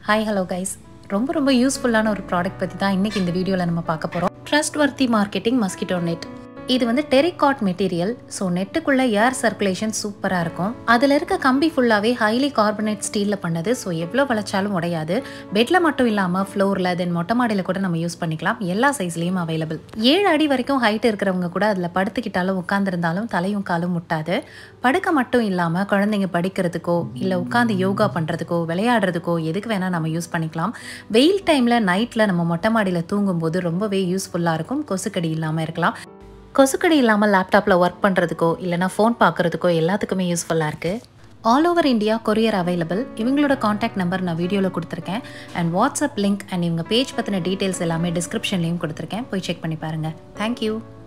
hi hello guys ரொம்ப ரொம்ப யூஸ்ஃபுல்லான ஒரு ப்ராடக்ட் பற்றி தான் இன்றைக்கி இந்த வீடியோவில் நம்ம பார்க்க போகிறோம் ட்ரஸ்ட் வர்த்தி மார்க்கெட்டிங் மஸ்கிட்டோ நெட் இது வந்து டெரிகாட் மெட்டீரியல் ஸோ நெட்டுக்குள்ளே ஏர் சர்க்குலேஷன் சூப்பராக இருக்கும் அதில் இருக்க கம்பி ஃபுல்லாகவே ஹைலி கார்பனேட் ஸ்டீலில் பண்ணது ஸோ எவ்வளோ வளைச்சாலும் உடையாது பெட்டில் மட்டும் இல்லாமல் ஃப்ளோரில் தென் மொட்டை மாடியில் கூட நம்ம யூஸ் பண்ணிக்கலாம் எல்லா சைஸ்லேயும் அவைலபிள் ஏழு அடி வரைக்கும் ஹைட் இருக்கிறவங்க கூட அதில் படுத்துக்கிட்டாலும் உட்காந்துருந்தாலும் தலையும் காலும் முட்டாது படுக்க மட்டும் இல்லாமல் குழந்தைங்க படிக்கிறதுக்கோ இல்லை உட்காந்து யோகா பண்ணுறதுக்கோ விளையாடுறதுக்கோ எதுக்கு வேணால் நம்ம யூஸ் பண்ணிக்கலாம் வெயில் டைமில் நைட்டில் நம்ம மொட்டை மாடியில் தூங்கும்போது ரொம்பவே யூஸ்ஃபுல்லாக இருக்கும் கொசுக்கடி இல்லாமல் இருக்கலாம் கொசுக்கடி இல்லாமல் லேப்டாப்பில் ஒர்க் பண்ணுறதுக்கோ இல்லைனா ஃபோன் பார்க்குறதுக்கோ எல்லாத்துக்குமே யூஸ்ஃபுல்லாக இருக்குது all over India courier available இவங்களோட காண்டாக்ட் நம்பர் நான் வீடியோவில் கொடுத்துருக்கேன் அண்ட் வாட்ஸ்அப் லிங்க் அண்ட் இவங்க பேஜ் பற்றின டீட்டெயில்ஸ் எல்லாமே டிஸ்கிரிப்ஷன்லேயும் கொடுத்துருக்கேன் போய் செக் பண்ணி பாருங்கள் தேங்க்யூ